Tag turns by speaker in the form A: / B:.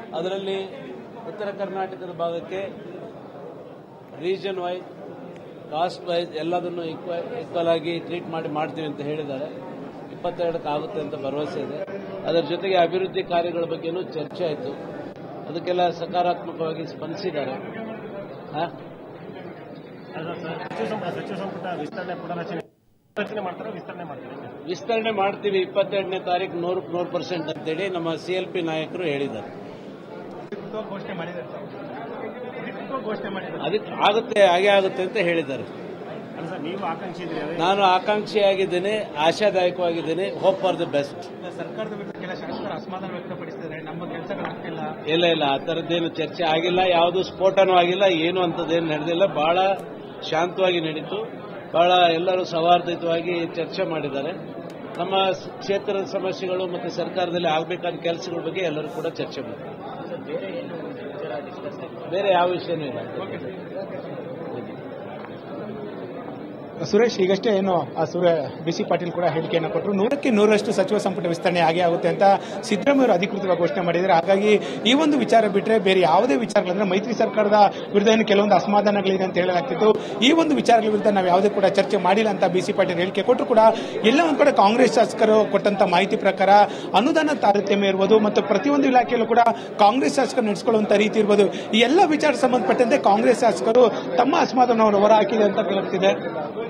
A: ಅದರಲ್ಲಿ ಉತ್ತರ ಕರ್ನಾಟಕದ ಭಾಗಕ್ಕೆ ರೀಜನ್ ವೈಸ್ ಕಾಸ್ಟ್ ವೈಸ್ ಎಲ್ಲದನ್ನು ಈಕ್ವಲ್ ಆಗಿ ಟ್ರೀಟ್ ಮಾಡಿ ಮಾಡ್ತೀವಿ ಅಂತ ಹೇಳಿದ್ದಾರೆ ಇಪ್ಪತ್ತೆರಡಕ್ಕೆ ಆಗುತ್ತೆ ಅಂತ ಭರವಸೆ ಇದೆ ಅದರ ಜೊತೆಗೆ ಅಭಿವೃದ್ಧಿ ಕಾರ್ಯಗಳ ಬಗ್ಗೆನೂ ಚರ್ಚೆ ಆಯಿತು ಅದಕ್ಕೆಲ್ಲ ಸಕಾರಾತ್ಮಕವಾಗಿ ಸ್ಪಂದಿಸಿದ್ದಾರೆ ಹಾ?
B: ಸಚಿವ ಸಂಪುಟ ಸಚಿವ ಸಂಪುಟ ವಿಸ್ತರಣೆ ಪುನರಚನೆ ರಚನೆ ಮಾಡ್ತಾರೆ ವಿಸ್ತರಣೆ ಮಾಡ್ತಾರೆ
A: ವಿಸ್ತರಣೆ ಮಾಡ್ತೀವಿ ಇಪ್ಪತ್ತೆರಡನೇ ತಾರೀಕು ನೂರಕ್ಕೆ ನೂರು ಪರ್ಸೆಂಟ್ ಅಂತೇಳಿ ನಮ್ಮ ಸಿಎಲ್ಪಿ ನಾಯಕರು ಹೇಳಿದ್ದಾರೆ
B: ಘೋಷಣೆ ಮಾಡಿದ್ದಾರೆ ಘೋಷಣೆ ಮಾಡಿದ್ದಾರೆ
A: ಅದಕ್ಕೆ ಆಗುತ್ತೆ ಹಾಗೆ ಆಗುತ್ತೆ ಅಂತ ಹೇಳಿದ್ದಾರೆ
B: ಅಲ್ಲ ಸರ್ ನೀವು ಆಕಾಂಕ್ಷಿ ಇದ್ರಿ ಅದೇ
A: ನಾನು ಆಕಾಂಕ್ಷಿಯಾಗಿದ್ದೇನೆ ಆಶಾದಾಯಕವಾಗಿದ್ದೇನೆ ಹೋಪ್ ಫಾರ್ ದ ಬೆಸ್ಟ್
B: ಸರ್ಕಾರದ ವಿರುದ್ಧ ಕೆಲ ಶಾಸಕರು ಅಸಮಾಧಾನ ವ್ಯಕ್ತಪಡಿಸಿದ್ದಾರೆ ನಮ್ಮ ಕೆಲಸಗಳಾಗ್ತಿಲ್ಲ
A: ಇಲ್ಲ ಇಲ್ಲ ಆ ಥರದ್ದೇನು ಚರ್ಚೆ ಆಗಿಲ್ಲ ಯಾವುದು ಸ್ಫೋಟನೂ ಆಗಿಲ್ಲ ಏನು ಅಂಥದ್ದೇನು ನಡೆದಿಲ್ಲ ಬಹಳ ಶಾಂತವಾಗಿ ನಡೀತು ಬಹಳ ಎಲ್ಲರೂ ಸೌಹಾರ್ದಯುತವಾಗಿ ಚರ್ಚೆ ಮಾಡಿದ್ದಾರೆ ನಮ್ಮ ಸ್- ಕ್ಷೇತ್ರದ ಸಮಸ್ಯೆಗಳು ಮತ್ತು ಸರ್ಕಾರದಲ್ಲಿ ಆಗಬೇಕಾದ ಕೆಲಸಗಳ ಬಗ್ಗೆ ಎಲ್ಲರೂ ಕೂಡ ಚರ್ಚೆ ಮಾಡಿದ್ದಾರೆ ಬೇರೆ ಯಾವ ವಿಷಯನೂ ಇಲ್ಲ
C: ಸುರೇಶ್ ಈಗಷ್ಟೇ ಏನು ಆ ಸುರ ಬಿ ಸಿ ಪಾಟೀಲ್ ಕೂಡ ಹೇಳಿಕೆಯನ್ನು ಕೊಟ್ಟರು ನೂರಕ್ಕೆ ನೂರಷ್ಟು ಸಚಿವ ಸಂಪುಟ ವಿಸ್ತರಣೆ ಆಗೇ ಆಗುತ್ತೆ ಅಂತ ಸಿದ್ದರಾಮಯ್ಯ ಅಧಿಕೃತವಾಗಿ ಘೋಷಣೆ ಮಾಡಿದ್ದಾರೆ ಹಾಗಾಗಿ ಈ ಒಂದು ವಿಚಾರ ಬಿಟ್ಟರೆ ಬೇರೆ ಯಾವುದೇ ವಿಚಾರಗಳಂದ್ರೆ ಮೈತ್ರಿ ಸರ್ಕಾರದ ವಿರುದ್ಧ ಏನು ಕೆಲವೊಂದು ಅಸಮಾಧಾನಗಳಿದೆ ಅಂತ ಹೇಳಲಾಗ್ತಿತ್ತು ಈ ಒಂದು ವಿಚಾರಗಳ ವಿರುದ್ಧ ನಾವು ಯಾವುದೇ ಕೂಡ ಚರ್ಚೆ ಮಾಡಿಲ್ಲ ಅಂತ ಬಿ ಸಿ ಪಾಟೀಲ್ ಹೇಳಿಕೆ ಕೊಟ್ಟರು ಕೂಡ ಎಲ್ಲ ಒಂದ್ ಕಡೆ ಕಾಂಗ್ರೆಸ್ ಶಾಸಕರು ಕೊಟ್ಟಂತ ಮಾಹಿತಿ ಪ್ರಕಾರ ಅನುದಾನ ತಾರತಮ್ಯ ಇರ್ಬೋದು ಮತ್ತು ಪ್ರತಿಯೊಂದು ಇಲಾಖೆಯಲ್ಲೂ ಕೂಡ ಕಾಂಗ್ರೆಸ್ ಶಾಸಕರು ನಡೆಸಿಕೊಳ್ಳುವಂತ ರೀತಿ ಇರ್ಬೋದು ಈ ಎಲ್ಲ ವಿಚಾರ ಸಂಬಂಧಪಟ್ಟಂತೆ ಕಾಂಗ್ರೆಸ್ ಶಾಸಕರು ತಮ್ಮ ಅಸಮಾಧಾನವನ್ನು ಹೊರಹಾಕಿದೆ ಅಂತ ಕೇಳುತ್ತಿದೆ